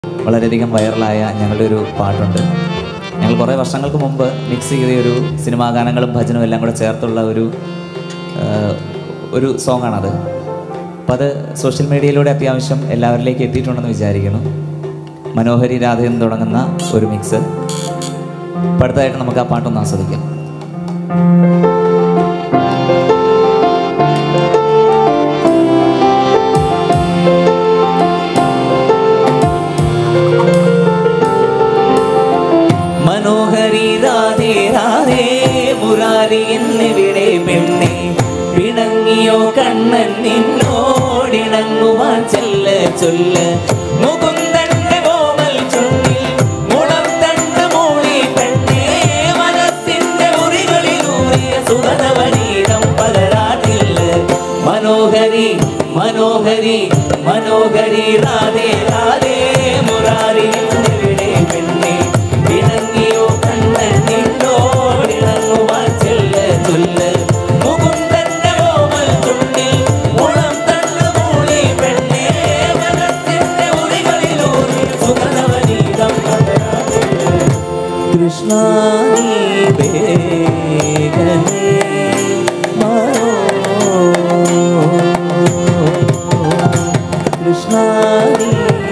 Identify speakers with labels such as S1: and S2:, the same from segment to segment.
S1: വളരെയധികം വൈറലായ ഞങ്ങളുടെ ഒരു പാട്ടുണ്ട് ഞങ്ങൾ കുറേ വർഷങ്ങൾക്ക് മുമ്പ് മിക്സ് ചെയ്ത ഒരു സിനിമാ ഗാനങ്ങളും ഭജനും എല്ലാം കൂടെ ചേർത്തുള്ള ഒരു ആ, ഒരു സോങ്ങാണത് അപ്പോൾ അത് സോഷ്യൽ മീഡിയയിലൂടെ അത്യാവശ്യം എല്ലാവരിലേക്ക് എത്തിയിട്ടുണ്ടെന്ന് വിചാരിക്കുന്നു മനോഹരി രാധ എന്ന് തുടങ്ങുന്ന ഒരു മിക്സ് അപ്പോൾ അടുത്തതായിട്ട് നമുക്ക് ആ പാട്ടൊന്ന് ആസ്വദിക്കാം മനോഹരി രാധേ രാധേ മുരാരി എന്നിവിടെ പെണ്ണെ പിണങ്ങിയോ കണ്ണൻ നിന്നോടിണങ്ങുവാൻ ചെല്ല ചൊല്ല മുകുന്ദന്റെ കോമൽ ചുണ്ടിൽ മുളം തണ്ട് മൂളി പെണ്ണേ മനസ്സിന്റെ മുറികളിലൂറിയ സുഗതവനീതം പകരാട്ടില്ല മനോഹരി മനോഹരി മനോഹരി രാധേ രാധേ മുരാരി എന്നിവിടെ പെണ്ണെ ഇണങ്ങിയോ കണ്ണൻ നിന്നോടിണങ്ങുവാൻ ചെല്ല ചൊല്ല മുകുന്ദന്റെ കോമൽ ചുണ്ടിൽ മുളം തണ്ട് മൂളി പെണ്ണേ മനസ്സിന്റെ ഉറികളിലൂറി സുഗതവനീതം പകരാട്ടില്ല കൃഷ്ണ നീ വേഗമേ മാറോ കൃഷ്ണ നീ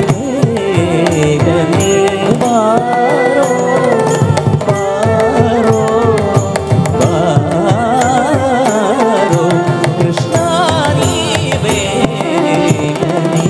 S1: വേഗമേ മാറോ മാറോ മാറോ കൃഷ്ണ നീ വേഗമേ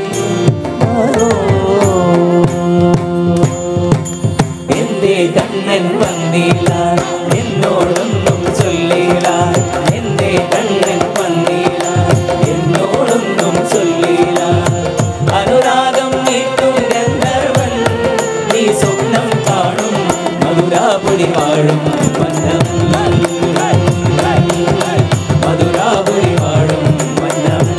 S1: മാറോ എന്റെ കണ്ണൻ വന്നില്ല എന്നോടൊന്നും ചൊല്ലില്ല എന്റെ കണ്ണൻ വന്നില്ല എന്നോടൊന്നും ചൊല്ലില്ല അനുരാഗം നീട്ടും ഗന്ധർവൻ നീ സ്വപ്നം കാണും മധുരാപുരി വാഴും മന്നവൻ മധുരാപുരി വാഴും മന്നവൻ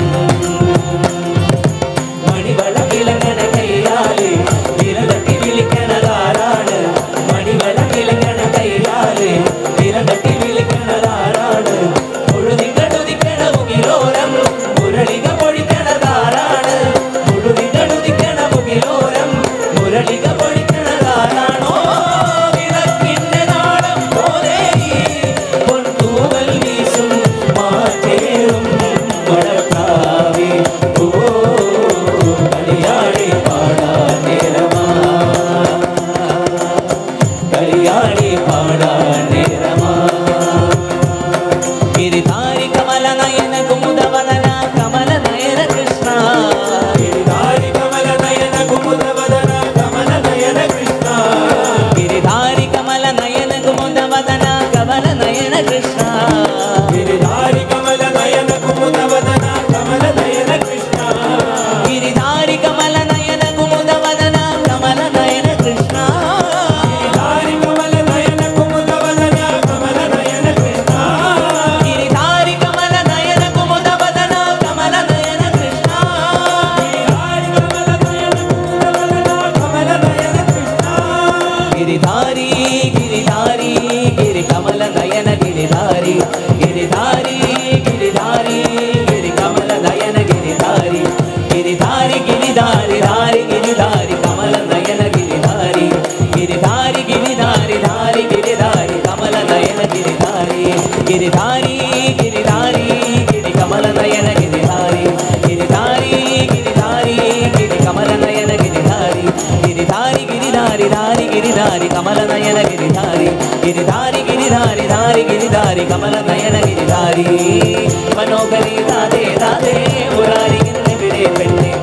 S1: മണിവളക്കിളങ്ങണ കൈയാല് വിരതട്ടി വിളിക്കണതാരാണ് മണിവളക്കിളങ്ങണ കൈയാല് വിരതട്ടി വിളിക്കണതാരാണ് മുഴുതികടുതിക്കണ മുകിലോരം മുരളിക പൊഴിക്കണതാരാണ് മുഴുതികടുതിക്കണ മുകിലോരം മുരളിക പൊഴിക്കണതാരാണോ വിളക്കിന്റെ നാളം പോലെ പൊൻതൂവൽ വീശും മാറ്റേറും മഴക്കാവി ഓ കളിയാടി പാടാൻ നേരമാ കളിയാടി പാടാൻ നേരമാ ഗിരിധാരി കമല നയന കുമുദവദന കമല നയന കൃഷ്ണ ഗിരിധാരി കമല നയന കുമുദവദന കമല നയന കൃഷ്ണ ഗിരിധാരി കമല നയന കുമുദവദന കമല നയന കൃഷ്ണ ഗിരിധാരി കമല നയന കുമുദവദന കമല നയന കൃഷ്ണ ഗിരിധാരി കമല നയന കുമുദവദന കമല നയന കൃഷ്ണ ഗിരിധാരി കമല നയന കുമുദവദന കമല നയന കൃഷ്ണ ഗിരിധാരി കമല നയന കുമുദവദന കമല നയന കൃഷ്ണ ഗിരിധാരി കമല നയന കുമുദവദന കമല നയന കൃഷ്ണ गिरिधारी गिरिधारी गिरि कमल नयन गिरिधारी गिरिधारी गिरिधारी गिरि कमल नयन गिरिधारी गिरिधारी गिरिधारी धारी गिरिधारी कमल नयन गिरिधारी गिरिधारी गिरिधारी धारी गिरिधारी कमल नयन गिरिधारी गिरिधारी गिरिधारी गिरि कमल नयन गिरिधारी गिरिधारी गिरिधारी गिरि कमल नयन गिरिधारी गिरिधारी गिरिधारी धारी गिरिधारी कमल नयन गिरिधारी गिरिधारी गिरिधारी धारी गिरिधारी कमल नयन गिरिधारी മനോഹരി രാധേ രാധേ മുരാരി എന്നിവിടെ പെണ്ണേ